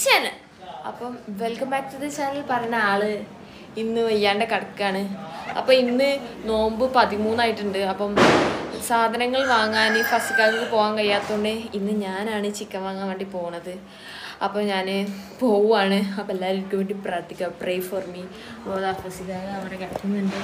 Channel അപ്പം welcome back to the channel പറഞ്ഞ ആള് ഇന്ന് വയ്യാണ്ട് കിടക്കാണ് അപ്പം ഇന്ന് നോമ്പ് പതിമൂന്നായിട്ടുണ്ട് അപ്പം സാധനങ്ങൾ വാങ്ങാൻ ഫസ്റ്റിക്കാർക്ക് പോകാൻ കഴിയാത്തതുകൊണ്ട് ഇന്ന് ഞാനാണ് ചിക്കൻ വാങ്ങാൻ വേണ്ടി പോണത് അപ്പോൾ ഞാൻ പോവുകയാണ് അപ്പോൾ എല്ലാവരും എനിക്ക് വേണ്ടി പ്രാർത്ഥിക്കാം പ്രേ ഫോർ മീ അപ്പോൾ ഫസ്റ്റിക്കാർ അവിടെ കിടക്കുന്നുണ്ട്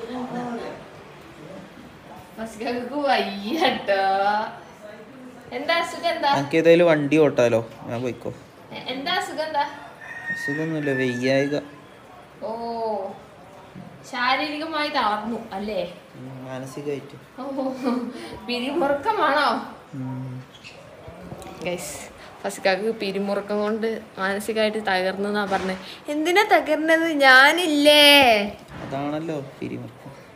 ഫസ്റ്റിക്കാർക്ക് വയ്യട്ടോ എന്താ അസുഖം എന്താ എനിക്ക് ഏതായാലും വണ്ടി ഓട്ടാലോ ഞാൻ പോയിക്കോ എ- എന്താ അസുഖം എന്താ സുഖമൊന്നുമില്ല വെയ്യായിക ഓ ശാരീരികമായി തളർന്നു അല്ലേ ഉം, മാനസികമായിട്ട് ഓ പിരിമുറുക്കമാണോ ഗൈസ് ഫസ്കാക്ക് പിരിമുറുക്കം കൊണ്ട് മാനസികമായിട്ട് തകർന്നു എന്നാ പറഞ്ഞത് എന്തിനാ തകർന്നത് ഞാനില്ലേ അതാണല്ലോ പിരിമുറുക്കം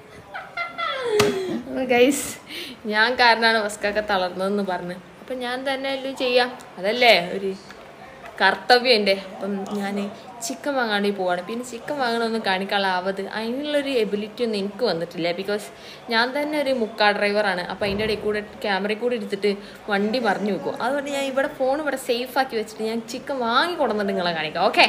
ഗൈസ് ഞാൻ കാരണമാണ് ഫസ്കാക്ക തളർന്നതെന്ന് പറഞ്ഞ് അപ്പം ഞാൻ തന്നെ അല്ലേ ചെയ്യാം അതല്ലേ ഒരു കർത്തവ്യം എൻ്റെ അപ്പം ഞാൻ ചിക്കൻ വാങ്ങാൻ വേണ്ടി പോവാണ് പിന്നെ ചിക്കൻ വാങ്ങണമെന്ന് കാണിക്കാനുള്ള ആവത് അതിനുള്ളൊരു എബിലിറ്റി ഒന്നും എനിക്ക് വന്നിട്ടില്ല ബിക്കോസ് ഞാൻ തന്നെ ഒരു മുക്കാ ഡ്രൈവറാണ് അപ്പോൾ അതിൻ്റെ ഇടയിൽ കൂടെ ക്യാമറയിൽ കൂടെ എടുത്തിട്ട് വണ്ടി മറിഞ്ഞു വെക്കും അതുകൊണ്ട് ഞാൻ ഇവിടെ ഫോൺ ഇവിടെ സേഫ് ആക്കി വെച്ചിട്ട് ഞാൻ ചിക്കൻ വാങ്ങി കൊണ്ടുവന്നിട്ട് നിങ്ങളെ കാണിക്കാം ഓക്കെ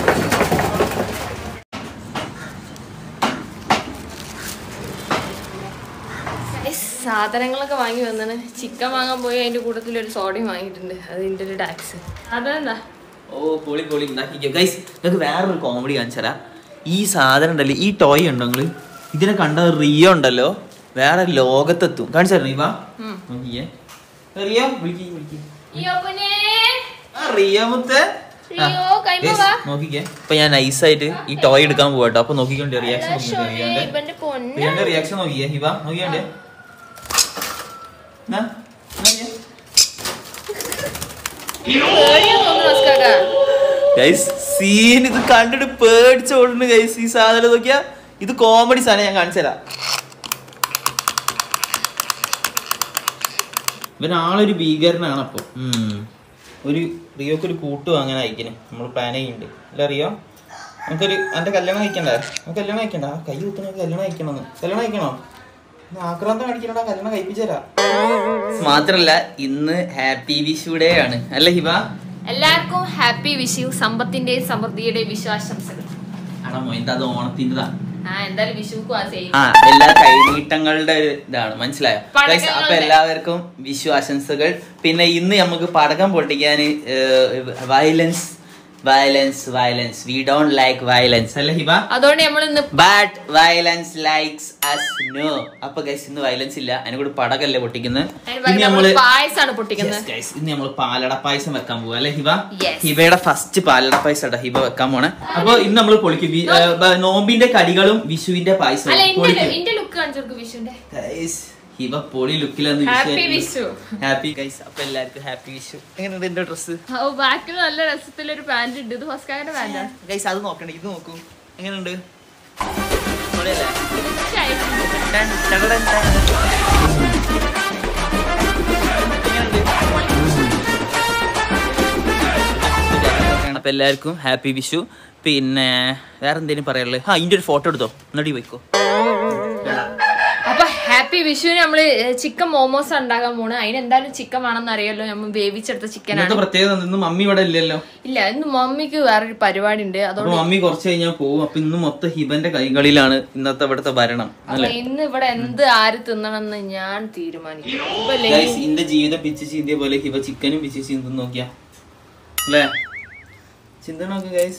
സാധനങ്ങളൊക്കെ വാങ്ങി വന്നാണ് ചിക്കൻ വാങ്ങാൻ പോയി അതിൻ്റെ കൂട്ടത്തിൽ ഒരു സോഡയും വാങ്ങിയിട്ടുണ്ട് അതിൻ്റെ ഒരു ടാക്സ് അതെന്താ ഓ പൊളി പൊളി ഉണ്ടാക്കിക്കോ ഗൈസ് നിങ്ങൾക്ക് വേറൊരു കോമഡി കാണിച്ചരാ ഈ സാധനം ഉണ്ടല്ലോ ഈ ടോയ് ഉണ്ടോ നിങ്ങള് ഇതിനെ കണ്ട റിയോ ഉണ്ടല്ലോ വേറെ ലോകത്തെത്തും കാണിച്ചു തരണം ഇവ ഉം. നോക്കിയേ റിയോ വിളിക്കി വിളിക്കി യോപ്പനെ ആ റിയോ മുത്ത് ആ, റിയോ, കൈമ guys, വാ. നോക്കിക്കേ ഇപ്പൊ ഞാൻ നൈസായിട്ട് ഈ ടോയ് എടുക്കാൻ പോവാട്ടോ അപ്പൊ നോക്കിക്കൊണ്ട് റിയാക്ഷൻ നോക്കിക്കോ റിയോന്റെ ഇവന്റെ പൊന്ന് റിയോന്റെ റിയാക്ഷൻ നോക്കിയേ ഇവ നോക്കിയാണ്ടേ എന്നാ, നോക്കിയേ. പേടിയാ തോന്നുന്നു ഫസ്കാക്ക. ഗൈസ് സീൻ ഇത് കണ്ടിട്ട് പേടിച്ചോടുന്നു ഗൈസ് ഈ സാധനം നോക്കിയാ ഇത് കോമഡി സാധനം ഞാൻ കാണിച്ചു തരാം ഇവൻ ആളൊരു ഭീകരനാണ് അപ്പൊ ഉം. ഒരു റിയോക്ക് ഒരു കൂട്ട് വാങ്ങാൻ അയക്കണേ നമ്മൾ പ്ലാൻ ചെയ്യുന്നുണ്ട് അല്ല റിയോ നമുക്കൊരു എന്റെ കല്യാണം കഴിക്കണ്ടേ നമുക്ക് കല്യാണം കഴിക്കണ്ട ആ കൈ കുത്തുന്ന കല്യാണം കഴിക്കണമെന്ന് കല്യാണം കഴിക്കണോ ഇന്ന് ആക്രാന്തം കാണിക്കണടാ കല്യാണം കഴിപ്പിച്ചു തരാം മാത്രല്ല ഇന്ന് ഹാപ്പി വിഷു ഡേ ആണ് അല്ലേ ഹിബ എല്ലാവർക്കും ഹാപ്പി വിഷു സമ്പത്തിന്റെയും സമൃദ്ധിയുടെയും വിശ്വാസംസകൾ ആണോ മൊയ്ത് അത് ഓണത്തിൻ്റെതാ ആ എന്തായാലും വിഷുക്കും ആ സെയിം ആ എല്ലാ കൈനീട്ടങ്ങളുടെ ഒരു ഇതാണ് മനസ്സിലായോ Guys, പടക്കങ്ങളുടെ. അപ്പൊ എല്ലാവർക്കും വിഷു ആശംസകൾ പിന്നെ ഇന്ന് നമുക്ക് പടക്കം പൊട്ടിക്കാൻ violence violence violence we don't like violence അല്ലേ ഹിബ അതുകൊണ്ട് നമ്മൾ ഇന്ന് but violence likes us no അപ്പൊ ഗൈസ് ഇന്ന് വയലൻസ് ഇല്ല അതിനെ കൂടി പടകല്ലേ പൊട്ടിക്കുന്നത് ഇന്ന് നമ്മള് പായസാണ് പൊട്ടിക്കുന്നത് Yes, guys. ഇന്ന് നമ്മള് പാലട പായസം വെക്കാൻ പോവാ അല്ലെ ഹിബ Yes. ഹിബയുടെ ഫസ്റ്റ് പാലട പായസം കേട്ടോ ഹിബ വെക്കാൻ പോണേ അപ്പൊ ഇന്ന് നമ്മള് പൊളിക്കും വി- ഏ, ബ- നോമ്പിന്റെ കടികളും വിഷുവിന്റെ പായസം അല്ല എന്റെ പൊളിക്കും എന്റെ ലുക്ക് കാണിച്ചു വിഷുന്റെ Guys, ഹിബ പൊളി ലുക്കിലാണ് ഹാപ്പി വിഷു ഹാപ്പി ഗൈസ് അപ്പൊ എല്ലാവർക്കും ഹാപ്പി വിഷു എങ്ങനെയുണ്ട് എന്റെ ഡ്രസ് ഓ ബാക്കിൽ നല്ല രസത്തിലൊരു പാന്റ് ഉണ്ട് ഇത് ഫസ്കാന്റെ പാന്റാണ് ഗൈസ് അത് നോക്കണേ ഇത് നോക്കൂ എങ്ങനെയുണ്ട് പൊളിയല്ലേ? ടൻ, ടടടൻ, ടൻ. എങ്ങനെയുണ്ട്? അപ്പൊ എല്ലാവർക്കും ഹാപ്പി വിഷു പിന്നെ വേറെ എന്തെങ്കിലും പറയാനുള്ളത് ആ ഇതിന്റെ ഒരു ഫോട്ടോ എടുത്തോ എന്നിട്ട് പോയിക്കോ അപ്പൊ ഹാപ്പി വിഷുവിന് നമ്മള് ചിക്കൻ മോമോസ് ഉണ്ടാക്കാൻ പോണ് അതിന് എന്തായാലും ചിക്കൻ വേണമെന്ന് അറിയാലോ നമ്മൾ വേവിച്ചെടുത്ത ചിക്കനാണ് ഇന്നത്തെ പ്രത്യേകത ഇന്ന് മമ്മി ഇവിടെ ഇല്ലല്ലോ ഇല്ല ഇന്ന് മമ്മിക്ക് വേറൊരു പരിപാടി ഉണ്ട് അപ്പൊ അതുകൊണ്ട് മമ്മി കുറച്ച് കഴിഞ്ഞാൽ പോകും അപ്പൊ ഇന്ന് മൊത്തം ഹിബന്റെ കൈകളിലാണ് ഇന്നത്തെ ഇവിടുത്തെ ഭരണം അപ്പൊ ഇന്ന് ഇവിടെ എന്ത് ആര് തിന്നണമെന്ന് ഞാൻ തീരുമാനിക്കും ഇപ്പൊ ലേ- ഗൈസ് ഇന്റെ ജീവിതം പിച്ച് ചീന്തിയ പോലെ ഹിബ ചിക്കനും പിച്ച് ചീന്തും നോക്കിയാ അല്ലേ ചിന്ത നോക്ക് ഗൈസ്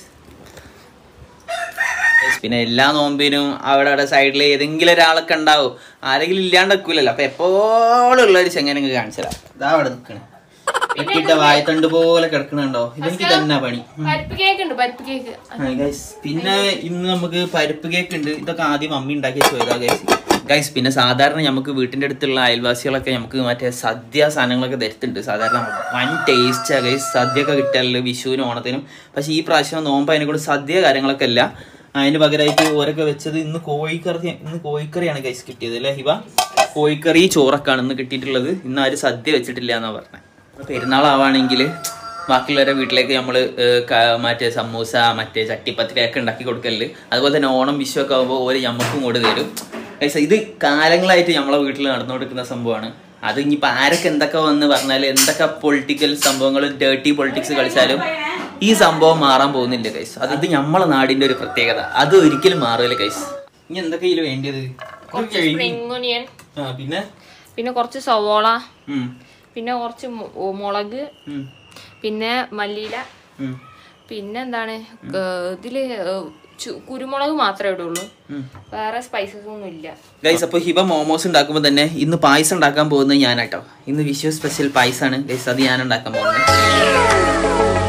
പിന്നെ എല്ലാ നോമ്പിനും അവിടെ അവിടെ സൈഡിൽ ഏതെങ്കിലും ഒരാളൊക്കെ ഉണ്ടാവും ആരെങ്കിലും ഇല്ലാണ്ട് വെക്കൂലല്ലോ അപ്പൊ എപ്പോഴും ഉള്ള ഒരു ചെങ്ങനങ്ങ് കാണിച്ചതാ ഇതാ അവിടെ നിക്കണേ വെട്ടിട്ട വായത്തണ്ട് പോലെ കിടക്കണുണ്ടോ ഇതെനിക്ക് തന്നെ പണി പരിപ്പ് കേക്ക് ഉണ്ട് പരിപ്പ് കേക്ക് ആ, guys, പിന്നെ ഇന്ന് നമുക്ക് പരിപ്പ് കേക്ക് ഉണ്ട് ഇതൊക്കെ ആദ്യം മമ്മി ഉണ്ടാക്കി പോയതാ ഗൈസ് ഗൈസ് പിന്നെ സാധാരണ നമുക്ക് വീട്ടിന്റെ അടുത്തുള്ള അയൽവാസികളൊക്കെ നമുക്ക് മറ്റേ സദ്യ സാധനങ്ങളൊക്കെ തരുത്തുണ്ട് സാധാരണ വൻ ടേസ്റ്റാ ഗൈസ് സദ്യ ഒക്കെ കിട്ടാറില്ല വിഷുവിനും ഓണത്തിനും പക്ഷെ ഈ പ്രാവശ്യം നോമ്പ് അതിനെ കൂടെ സദ്യ കാര്യങ്ങളൊക്കെ അല്ല അതിന് പകരമായിട്ട് ഓരൊക്കെ വെച്ചത് ഇന്ന് കോഴിക്കറി ഇന്ന് കോഴിക്കറിയാണ് ഗൈസ് കിട്ടിയത് അല്ലേ ഹിബ കോഴിക്കറി ചോറൊക്കെയാണ് ഇന്ന് കിട്ടിയിട്ടുള്ളത് ഇന്ന് ആരും സദ്യ വെച്ചിട്ടില്ല എന്നാ പറഞ്ഞത് പെരുന്നാളാവാണെങ്കിൽ ബാക്കിയുള്ളവരുടെ വീട്ടിലേക്ക് നമ്മൾ മറ്റേ സമൂസ മറ്റേ ചട്ടിപ്പത്തിരി ഒക്കെ ഉണ്ടാക്കി കൊടുക്കല് അതുപോലെ തന്നെ ഓണം വിഷു ഒക്കെ ആകുമ്പോൾ ഓരോ ഞമ്മക്കും കൂടെ തരും Guys, ഇത് കാലങ്ങളായിട്ട് നമ്മളെ വീട്ടിൽ നടന്നുകൊടുക്കുന്ന സംഭവമാണ് അത് ഇനിയിപ്പോൾ ആരൊക്കെ എന്തൊക്കെ വന്ന് പറഞ്ഞാൽ എന്തൊക്കെ പൊളിറ്റിക്കൽ സംഭവങ്ങൾ ഡേർട്ടി പൊളിറ്റിക്സ് കളിച്ചാലും ഈ സംഭവം മാറാൻ പോകുന്നില്ല കൈസ് അത് ഇത് നമ്മളെ നാടിന്റെ ഒരു പ്രത്യേകത അത് ഒരിക്കലും മാറില്ല കൈസ് ഇനി എന്തൊക്കെ ഇതിൽ വേണ്ടിയത് ഇത് കുറച്ച് കഴിഞ്ഞു. സ്പ്രിംഗ് ഒനിയൻ ആ, പിന്നെ പിന്നെ കുറച്ച് സവോള ഉം, പിന്നെ കുറച്ച് മു- ഓ, മുളക് ഉം, പിന്നെ മല്ലിയില ഉം, പിന്നെ എന്താണ് ഏർ ഇതില് ഏർ ചു- കുരുമുളക് മാത്രമേ ഇടുള്ളൂ ഉം. വേറെ സ്പൈസസ് ഒന്നും ഇല്ല ഗൈസ് അപ്പോൾ ഹിബ മോമോസ് ഉണ്ടാക്കുമ്പോൾ തന്നെ ഇന്ന് പായസം ഉണ്ടാക്കാൻ പോകുന്നത് ഞാനാട്ടോ ഇന്ന് വിഷു സ്പെഷ്യൽ പായസമാണ് ഗൈസ് അത് ഞാൻ ഉണ്ടാക്കാൻ പോകുന്നത്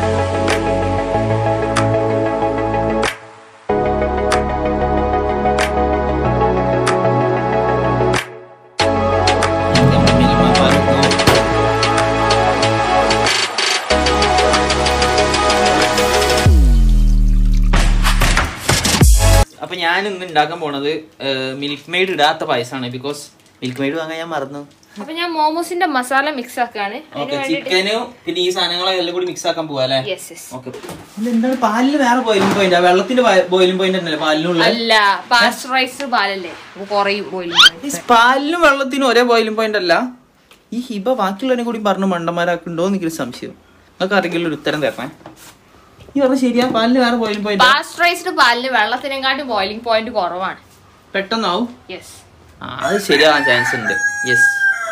അപ്പൊ ഞാൻ ഇന്ന് ഉണ്ടാക്കാൻ പോണത് മിൽക്ക് മെയ്ഡ് ഇടാത്ത പായസമാണ് ബിക്കോസ് മിൽക്ക് മെയ്ഡ് വാങ്ങാൻ ഞാൻ മറന്നു അപ്പൊ ഞാൻ മോമോസിന്റെ മസാല മിക്സ് ആക്കാണ് അതിന് ഓക്കെ വേണ്ടിട്ട് ചിക്കനും പിന്നെ ഈ സാധനങ്ങളൊക്കെ എല്ലാം കൂടി മിക്സ് ആക്കാൻ പോവാ അല്ലേ യെസ് യെസ് ഓക്കെ എന്താണ് പാലിന് വേറെ ബോയിലിംഗ് പോയിന്റ് വെള്ളത്തിന്റെ ബോയിലിംഗ് പോയിന്റ് ഉണ്ടല്ലേ പാലിനുള്ള അല്ല പാസ്ചറൈസ്ഡ് പാലല്ലേ അപ്പൊ കുറയും പോയി പാലിനും വെള്ളത്തിനും ഒരേ ബോയിലിംഗ് പോയിന്റ് അല്ല ഈ ഹിബ ബാക്കിയുള്ളവരെ കൂടി പറഞ്ഞു മണ്ടന്മാരാക്കുണ്ടോ എന്ന് എനിക്കൊരു സംശയം നിങ്ങൾക്ക് ആരെങ്കിലും ഒരു ഉത്തരം തരണേ ഈ പറഞ്ഞ ശരിയാ പാലിന് വേറെ ബോയിലിംഗ് പോയിന്റ് പാസ്ചറൈസ്ഡ് പാലിന് വെള്ളത്തിനെക്കാട്ടും ബോയിലിംഗ് പോയിന്റ് കുറവാണ് പെട്ടെന്നാവും യെസ് ആ അത് ശരിയാവാൻ ചാൻസ് ഉണ്ട് യെസ്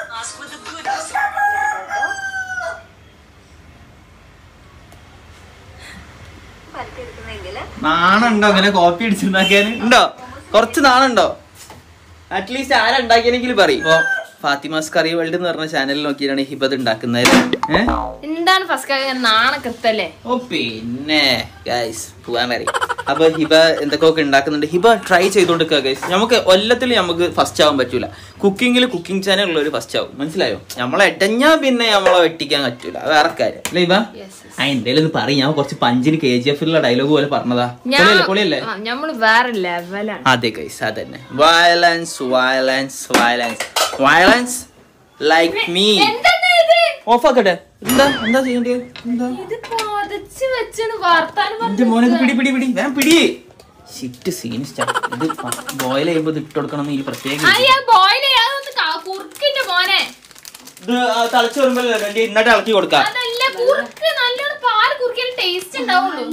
നാണുണ്ടോ അങ്ങനെ കോപ്പി അടിച്ചുണ്ടാക്കിയാന് ഉണ്ടോ കുറച്ച് നാണുണ്ടോ അറ്റ്ലീസ്റ്റ് ആരാ ഉണ്ടാക്കിയെങ്കിലും പറയും ഇപ്പൊ ഫാത്തിമാസ് കറി വേൾഡ് എന്ന് പറഞ്ഞ ചാനൽ നോക്കിയിട്ടാണ് ഹിബത് ഉണ്ടാക്കുന്നത് ഏഹ് എന്താണ് ഫസ്റ്റ് ഇങ്ങനെ നാണക്കെത്തല്ലേ ഓ പിന്നെ ഗൈസ് പോവാൻ വരെ അപ്പൊ ഹിബ എന്തൊക്കെയൊക്കെ ഉണ്ടാക്കുന്നുണ്ട് ഹിബ ട്രൈ ചെയ്തോണ്ടിരിക്കുക ഗൈസ് നമുക്ക് കൊല്ലത്തിൽ നമുക്ക് ഫസ്റ്റ് ആവാൻ പറ്റൂല കുക്കിങ്ങിൽ കുക്കിംഗ് ചാനൽ ഉള്ളവർ ഫസ്റ്റ് ആവും മനസ്സിലായോ നമ്മളെ എടഞ്ഞാ പിന്നെ നമ്മളെ വെട്ടിക്കാൻ പറ്റൂല അത് വേറെ കാര്യം അല്ലേ ഹിബ യെസ് ആ എന്തേലും ഒന്ന് പറയും ഞാൻ കുറച്ച് പഞ്ചിന് കെ ജി എഫിലുള്ള ഡയലോഗ് പോലെ പറഞ്ഞതാ ഞാൻ പൊളിയല്ലേ പൊളിയല്ലേ ആ, ഞമ്മള് വേറെ ലെവലാണ് അതെ ഗൈസ് അതന്നെ violence violence violence violence like me off ആക്കട്ടെ എന്താ എന്താ ചെയ്യേണ്ടത് എന്താ ഇത് പതച്ച് വെച്ചാണ് വർത്താനം എന്റെ മോനെ ഇത് പിടി പിടി പിടി വേഗം പിടി ഷിറ്റ് സീനിസ്റ്റാ ഇത് ബോയിൽ ചെയ്യുമ്പോ ഇത് ഇട്ട് കൊടുക്കണം എന്ന് ഈ പ്രത്യേക അയ്യ ബോയിൽ ചെയ്യാതെ കുറുക്കിന്റെ മോനെ ഇത് തളച്ചു വരുമ്പോ ഇന്നിട്ട് ഇളക്കി കൊടുക്കാം അതല്ല കുറുക്ക് നല്ലോണം പാല് കുറുക്കിയാൽ ടേസ്റ്റ് ഉണ്ടാവുള്ളൂ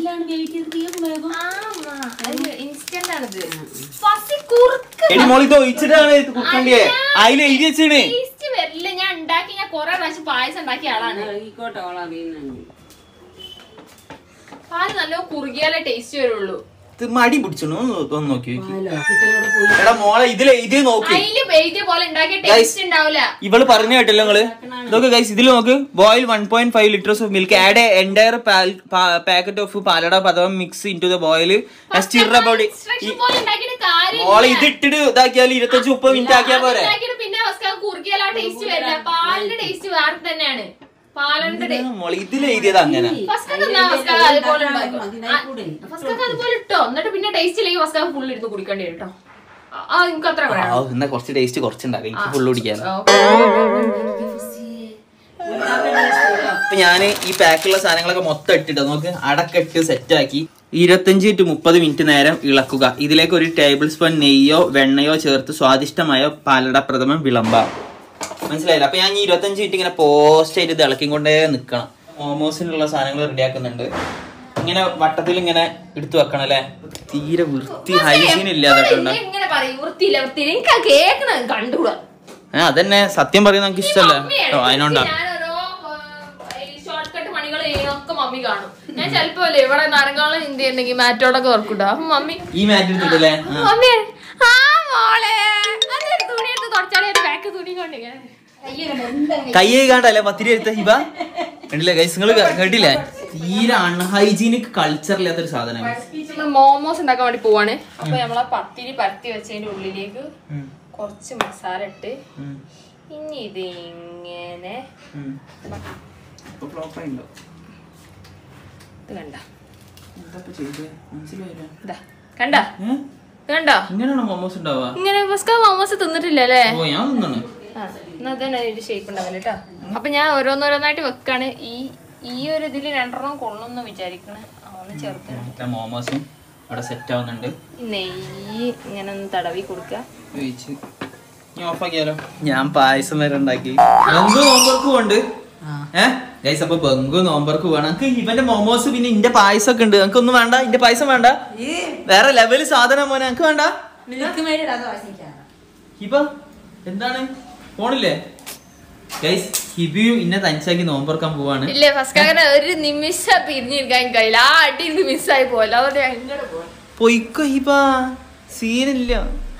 ഇൻസ്റ്റന്റ് ആണിത് ഫസ്റ്റ് കുറുക്ക് എടി മോളി ഇത് ഒഴിച്ചിട്ടാണ് ഇത് കുക്കണ്ടേ അതിൽ എഴുതി വെച്ചാണ് ടേസ്റ്റ് വരില്ല ഞാൻ ഉണ്ടാക്കി ഞാൻ കൊറേ പ്രാവശ്യം പായസം ഉണ്ടാക്കിയ ആളാണ് പാല് നല്ലോണം കുറുകിയാലേ ടേസ്റ്റ് വരുള്ളൂ ഇത് മടി പിടിച്ചു ഒന്ന് ഒന്ന് നോക്കി നോക്കി എടാ മോളെ ഇതിൽ എഴുതി നോക്ക് അതില് എഴുതിയ പോലെ ഉണ്ടാക്കിയ ടേസ്റ്റ് ഉണ്ടാവില്ല ഇവള് പറഞ്ഞു കേട്ടല്ലോ നിങ്ങള് ഇതൊക്കെ ഗൈസ് ഇതിൽ നോക്ക് boil one point five liters of milk add entire packet of palada പദവം mix into the boil ബോഡി ഇൻസ്ട്രക്ഷൻ പോലെ ഉണ്ടാക്കിയിട്ട് കാര്യം മോളെ ഇത് ഇട്ടിട്ട് ഇതാക്കിയാൽ ഇരുപത്തഞ്ച് മുപ്പത് മിനിറ്റ് ആക്കിയാ പോരെ ഉണ്ടാക്കിയിട്ട് പിന്നെ ഫസ്റ്റ് കുറുക്കിയാൽ ആ ടേസ്റ്റ് വരില്ല പാലിന്റെ ടേസ്റ്റ് വേറെ തന്നെയാണ് പാലിന്റെ ടേസ്റ്റ് ഇതാണ് മോളെ ഇതിൽ എഴുതിയത് അങ്ങനെ ഫസ്റ്റ് അതുപോലെ ഉണ്ടാക്കും. ആ, ഫസ്റ്റ് അതുപോലെ ഇട്ടോ എന്നിട്ട് പിന്നെ ടേസ്റ്റ് ഇല്ലെങ്കിൽ ഫസ്റ്റ് ഫുൾ ഇരുന്ന് കുടിക്കേണ്ടി വരും കേട്ടോ ആ, ആ എനിക്ക് അത്ര ആ, വേണം എന്നാ കുറച്ച് ടേസ്റ്റ് കുറച്ചുണ്ടാക്കാം എനിക്ക് ഫുള്ള് കുടിക്കാൻ അപ്പൊ ഞാൻ ഈ പാക്കുള്ള സാധനങ്ങളൊക്കെ മൊത്തം ഇട്ടിട്ട് നോക്ക് അടക്കിട്ട് സെറ്റ് ആക്കി ഇരുപത്തഞ്ച് ടു മുപ്പത് മിനിറ്റ് നേരം ഇളക്കുക ഇതിലേക്ക് ഒരു ടേബിൾ സ്പൂൺ നെയ്യോ വെണ്ണയോ ചേർത്ത് സ്വാദിഷ്ടമായ പാലട പ്രഥമൻ വിളമ്പാം മനസ്സിലായില്ല അപ്പൊ ഞാൻ ഈ ഇരുപത്തഞ്ച് മിനിറ്റ് ഇങ്ങനെ പോസ്റ്റ് ആയിട്ട് ഇത് ഇളക്കിക്കൊണ്ടേ നിക്കണം മോമോസിനുള്ള സാധനങ്ങൾ റെഡിയാക്കുന്നുണ്ട് ഇങ്ങനെ വട്ടത്തിൽ ഇങ്ങനെ എടുത്തു വെക്കണം അല്ലേ തീരെ വൃത്തി ഹൈജീൻ ഇല്ലാതെ എന്നെ ഇങ്ങനെ പറയും വൃത്തിയില്ല വൃത്തിയില്ല എനിക്ക് ആ കേൾക്കണ കണ്ടുകൂടാ ഏഹ് അതന്നെ സത്യം പറയുന്നത് എനിക്ക് ഇഷ്ടമല്ല മമ്മിയാണ്. ഓ അതിനോണ്ടാ ഞാൻ ഓരോ ഷോർട്ട് കട്ട് പണികൾ ചെയ്യുന്നൊക്കെ മമ്മി കാണും ഞാൻ ചിലപ്പോ അല്ലേ ഇവിടെ നരങ്ങാളം ഹിന്ദി ഉണ്ടെങ്കിൽ മാറ്റോടൊക്കെ വർക്കുണ്ടോ അപ്പൊ മമ്മി ഈ മാറ്റ് എടുത്തിട്ടില്ലേ ആ. മമ്മി ആ മോളെ അതൊരു തുണി എടുത്ത് തുടച്ചാലേ ഒരു ബാക്ക് തുണി കൊണ്ടിങ്ങനെ കൈ കൈകാണ്ടല്ലേ പത്തിരി എടുത്ത ഹിബ കണ്ടില്ലേ ഗൈസ് നിങ്ങൾ കേട്ടില്ലേ തീരെ അൺഹൈജീനിക് കൾച്ചർ ഇല്ലാത്തൊരു സാധനം നമ്മൾ മോമോസ് ഉണ്ടാക്കാൻ വേണ്ടി പോവാണ് അപ്പൊ നമ്മളെ പത്തിരി പരത്തി വെച്ചതിന്റെ ഉള്ളിലേക്ക് കുറച്ച് മസാല ഇട്ട് ഇനി ഇത് ഇങ്ങനെ ഇത് കണ്ട ഇതാ കണ്ട കണ്ട ഇങ്ങനെയാണോ മോമോസ് ഉണ്ടാവുക ഇങ്ങനെ ഫസ്റ്റ് മോമോസ് തിന്നിട്ടില്ല അല്ലേ ഓ ഞാൻ തിന്നാണ് ആ, എന്നാ തന്നെ ഒരു ഷേപ്പ് ഉണ്ടാവില്ല കേട്ടോ അപ്പൊ ഞാൻ ഓരോന്നോരോന്നായിട്ട് വെക്കാണ് ഈ ഈ ഒരു ഇതിൽ രണ്ടെണ്ണം കൊള്ളുന്നു വിചാരിക്കണേ ഒന്ന് ചേർത്ത് മോമോസും അവിടെ സെറ്റ് ആവുന്നുണ്ട് നെയ്യ് ഇങ്ങനെ ഒന്ന് തടവി കൊടുക്കുക ഒഴിച്ച് ഞാൻ ഓഫാക്കിയാലോ ഞാൻ പായസം വരെ ഉണ്ടാക്കി എന്ത് ഹോംവർക്കും ഉണ്ട് ഏ ഗൈസ് അപ്പൊ ബംഗു നോമ്പർക്ക് വേണം നമുക്ക് ഇവന്റെ മൊമോസ് പിന്നെ ഇന്റെ പായസം ഒക്കെ ഉണ്ട് നമുക്ക് ഒന്നും വേണ്ട ഇന്റെ പായസം വേണ്ട വേറെ ലെവല് സാധനം മോനെ നമുക്ക് വേണ്ട മിൽക്ക് മേഡ് ഇടാതെ വാശിക്കാണ് ഹിബ എന്താണ് പോണില്ലേ ഗൈസ് ഹിബിയും ഇന്നെ തനിച്ചാക്കി നോമ്പറക്കാൻ പോവാണ് ഇല്ലേ ഫസ്കാകനെ ഒരു നിമിഷം പിരിഞ്ഞിരിക്കാൻ കഴിയില്ല ആ അടി ഇത് മിസ്സായി പോയല്ലോ അതുകൊണ്ട് ഞാൻ ഇങ്ങോട്ട് പോവാം പൊയ്ക്കോ ഹിബ സീനില്ല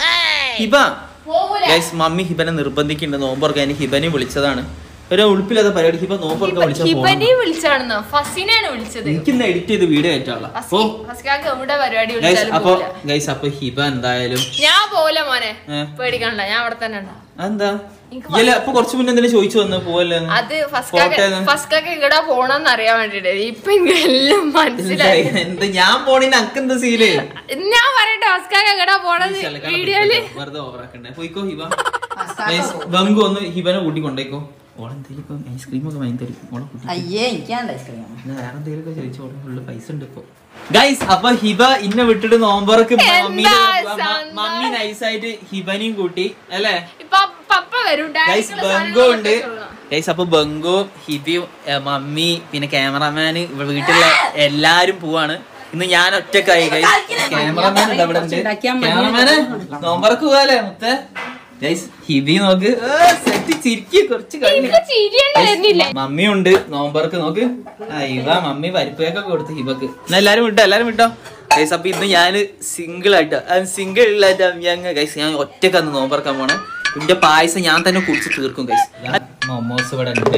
ഹിബ പോവൂല ഗൈസ് മമ്മി ഹിബനെ നിർബന്ധിക്കുന്നുണ്ട് നോമ്പറക്കാൻ ഹിബനെ വിളിച്ചതാണ് ഒരു ഉളുപ്പില്ലാത്ത പരിപാടി ഹിബ നോമ്പറക്കാൻ വിളിച്ചാൽ ഹിബനെ വിളിച്ചാണെന്നോ ഫസിനെയാണ് വിളിച്ചത് എനിക്കിന്ന് എഡിറ്റ് ചെയ്ത് വീഡിയോ ആയിട്ടുള്ള അപ്പൊ ഫസ്കാക്ക് എവിടെ പരിപാടി ഗൈസ് വിളിച്ചാലും അപ്പൊ പോവില്ല. ഗൈസ് അപ്പൊ ഹിബ എന്തായാലും ഞാൻ പോവില്ല മോനെ ഏ? പേടിക്കണ്ട ഞാൻ അവിടെ തന്നെ ഉണ്ടാവും അതെന്താ എനിക്ക് ഇയ്യല്ല, അപ്പൊ കുറച്ച് മുന്നേ എന്തെങ്കിലും ചോദിച്ചു വന്നു പോവല്ലേ അത് ഫസ്കാക്ക് പോട്ടെ. ഫസ്കാക്ക് ഇവിടെ പോണെന്ന് അറിയാൻ വേണ്ടിട്ട് ഇപ്പൊ എനിക്ക് എല്ലാം മനസ്സിലായി എന്താ ഞാൻ പോണിന് അനക്ക് എന്താ സീല് ഞാൻ പറയട്ടെ ഫസ്കാക്ക് എവിടെ പോണെന്ന് വീഡിയോയില് വെറുതെ ഓവറാക്കണ്ടേ പോയിക്കോ ഹിബ ഗൈസ് ബംഗു ഒന്ന് ഹിബനെ കൂട്ടി കൊണ്ടേക്കോ ഓളെന്തേലും ഐസ്ക്രീം ഒക്കെ വാങ്ങി തരും ഓളെ കൂട്ടി അയ്യേ എനിക്കാണ് ഐസ്ക്രീം എന്നാ വേറെ എന്തെങ്കിലുമൊക്കെ ചോദിച്ചു ഓളെ ഫുള്ള് പൈസ ഉണ്ട് ഇപ്പൊ ഗൈസ് അപ്പൊ ഹിബ ഇന്നെ വിട്ടിട്ട് നോമ്പറക്ക് മമ്മി സന്തോഷം. മമ്മി നൈസായിട്ട് ഹിബനെയും കൂട്ടി അല്ലേ ഇപ്പൊ പപ്പ വരും ഗൈസ് ഡയറക്റ്റ് ബംഗോ ഉണ്ട് ഗൈസ് അപ്പൊ ബംഗോ ഹിബിയും ഏ, മമ്മി പിന്നെ ക്യാമറമാന് വീട്ടിലുള്ള എല്ലാരും പോവാണ് ഇന്ന് ഞാൻ ഒറ്റക്കായി ഗൈസ് ക്യാമറമാൻ ഉണ്ട് അവിടെ ഉണ്ട് ഉണ്ടാക്കിയാ മതി. ക്യാമറമാന് നോമ്പറക്ക് പോവാലേ മുത്തേ ഗൈസ് ഹിബി നോക്ക് സെറ്റ് ചിരിക്കി കുറച്ച് കഴിഞ്ഞു ചിരിയുണ്ടായിരുന്നില്ലേ മമ്മി ഉണ്ട് നോമ്പർക്ക് നോക്ക് ഇവ മമ്മി പരിപ്പൊക്കെ കൊടുത്ത് ഹിബക്ക് എന്നാ എല്ലാരും വിട്ടോ എല്ലാരും വിട്ടോ ഗൈസ് അപ്പൊ ഇന്ന് ഞാന് സിംഗിൾ ആയിട്ട് സിംഗിൾ ആയിട്ട് ഞങ്ങ ഗൈസ് ഞാൻ ഒറ്റക്കന്ന് നോമ്പറക്കാൻ പോണേ ഇതിന്റെ പായസം ഞാൻ തന്നെ കുടിച്ച് തീർക്കും ഗൈസ് മൊമോസ് ഇവിടെ ഉണ്ട്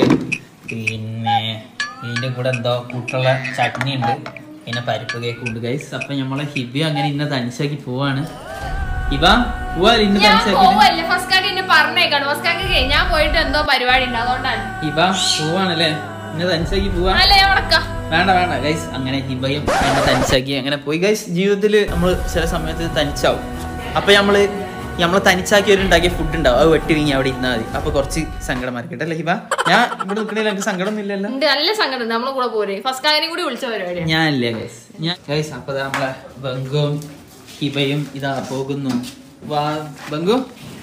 പിന്നെ ഇതിന്റെ കൂടെ എന്തോ കൂട്ടുള്ള ചട്നി ഉണ്ട് പിന്നെ പരിപ്പ് കേക്ക് ഉണ്ട് ഗൈസ് അപ്പൊ നമ്മളെ ഹിബി അങ്ങനെ ഇന്ന തനിച്ചാക്കി പോവാണ് ഹിബ പോവാ ഇന്ന ഞാൻ തനിച്ചാക്കി പോവല്ലേ ഫസ്കാക്ക് എന്നെ പറഞ്ഞേക്കാണ് ഫസ്കാക്ക് ഞാൻ പോയിട്ട് എന്തോ പരിപാടി ഉണ്ട് അതുകൊണ്ടാണ് ഹിബ പോവാണല്ലേ ഇന്ന തനിച്ചാക്കി പോവാ അല്ല ഞാൻ ഉടക്കാം വേണ്ട വേണ്ട ഗൈസ് അങ്ങനെ ഹിബയും എന്നെ തനിച്ചാക്കി അങ്ങനെ പോയി ഗൈസ് ജീവിതത്തിൽ നമ്മൾ ചില സമയത്ത് തനിച്ചാവും അപ്പൊ നമ്മള് നമ്മളെ തനിച്ചാക്കിയവരുണ്ടാക്കിയ ഫുഡ് ഉണ്ടാവും അത് വെട്ടി വീങ്ങി അവിടെ ഇരുന്നാൽ മതി അപ്പൊ കുറച്ച് സങ്കടം മാറിക്കട്ടെ അല്ലേ ഹിബ ഞാൻ ഇവിടെ നിൽക്കണില്ല എനിക്ക് സങ്കടം ഒന്നും ഇല്ലല്ലോ ഉണ്ട് നല്ല സങ്കടം ഉണ്ട് നമ്മളെ കൂടെ പോരെ ഫസ്കാക്കിനെയും കൂടി വിളിച്ച പരിപാടിയാണ് ഞാനില്ലേ ഗൈസ് ഞാൻ ഗൈസ് അപ്പൊ ദാ നമ്മളെ ബംഗുവും ഹിബയും ഇതാ പോകുന്നു വാ ബംഗു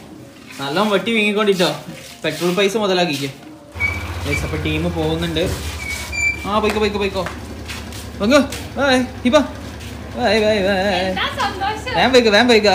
നല്ലോണം വെട്ടി വീങ്ങിക്കൊണ്ടിട്ടോ പെട്രോൾ പൈസ മുതലാക്കിക്കോ ഗൈസ് അപ്പൊ ടീം പോകുന്നുണ്ട് ആ പോയിക്കോ പോയിക്കോ പോയിക്കോ ബംഗു bye Hiba bye bye bye സന്തോഷം വേം പോയിക്കോ വേം പോയിക്കോ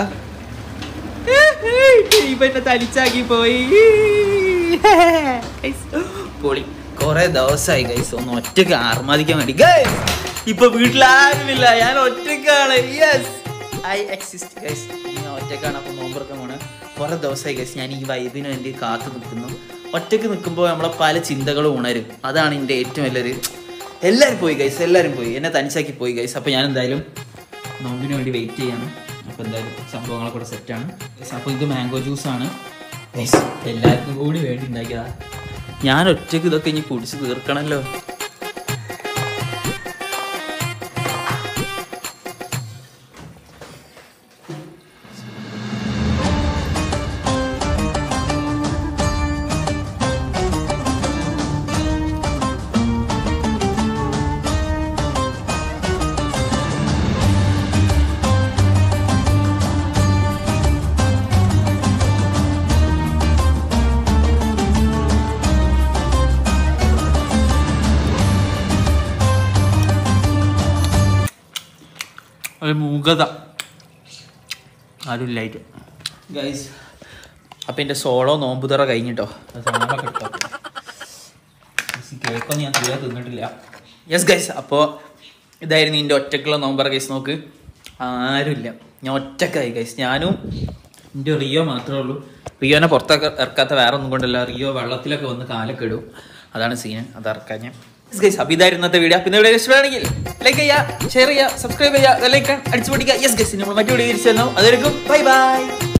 ടീം എന്നെ തലിച്ചാക്കി പോയി Guys, പൊളി കൊറേ ദിവസമായി ഗൈസ് ഒന്ന് ഒറ്റക്ക് ആർമാദിക്കാൻ വേണ്ടി ഗൈസ് ഇപ്പൊ വീട്ടിലാരുമില്ല ഞാൻ ഒറ്റക്കാണ് യെസ് ഐ എക്സിസ്റ്റ് ഗൈസ് ഞാൻ ഒറ്റക്കാണ് അപ്പൊ നോമ്പറക്കാൻ പോണ് കുറെ ദിവസമായി ഗൈസ് ഞാൻ ഈ വൈബിന് വേണ്ടി കാത്തു നിൽക്കുന്നു ഒറ്റക്ക് നിൽക്കുമ്പോൾ നമ്മളെ പല ചിന്തകളും ഉണരും അതാണ് എൻ്റെ ഏറ്റവും വലിയൊരു എല്ലാവരും പോയി ഗൈസ് എല്ലാവരും പോയി എന്നെ തനിച്ചാക്കി പോയി ഗൈസ് അപ്പൊ ഞാൻ എന്തായാലും നോമ്പിന് വേണ്ടി വെയിറ്റ് ചെയ്യാണ് അപ്പൊ എന്തായാലും സംഭവങ്ങളൊക്കെ കൂടെ സെറ്റാണ് അപ്പൊ ഇത് മാംഗോ ജ്യൂസ് ആണ് Guys, എല്ലാവർക്കും കൂടി വേണ്ടി ഉണ്ടാക്കിയതാ ഞാൻ ഒറ്റയ്ക്ക് ഇതൊക്കെ ഇനി കുടിച്ച് തീർക്കണല്ലോ ഒരു മൂകത ആരുമില്ലായിട്ട് ഗൈസ് അപ്പം എൻ്റെ സോളോ നോമ്പ് തുറ കഴിഞ്ഞിട്ടോ സാധനമൊക്കെ എടുത്തോ കേക്കൊന്നും ഞാൻ തീരെ തിന്നിട്ടില്ല യെസ് ഗൈസ് അപ്പോൾ ഇതായിരുന്നു എൻ്റെ ഒറ്റക്കുള്ള നോമ്പറ ഗൈസ് നോക്ക് ആരുമില്ല ഞാൻ ഒറ്റക്കായി ഗൈസ് ഞാനും എൻ്റെ റിയോ മാത്രമേ ഉള്ളൂ റിയോനെ പുറത്തൊക്കെ ഇറക്കാത്ത വേറെ ഒന്നും കൊണ്ടല്ല റിയോ വെള്ളത്തിലൊക്കെ വന്ന് കാലൊക്കെ ഇടും അതാണ് സീന് അത് ഇറക്കാൻ ഞാൻ ഗൈസ് അപ്പോൾ ഇതായിരുന്നു ഇന്നത്തെ വീഡിയോ അപ്പോൾ ഇന്നത്തെ വീഡിയോ ഇഷ്ടമാണെങ്കിൽ ലൈക്ക് ചെയ്യുക ഷെയർ ചെയ്യുക സബ്സ്ക്രൈബ് ചെയ്യുക ലൈക്ക് അടിച്ചു പൊടിക്കുക യെസ് ഗൈസ് നമ്മൾ മറ്റു വീഡിയോ തിരിച്ചു തന്നു അതായിരിക്കും ബൈ ബൈ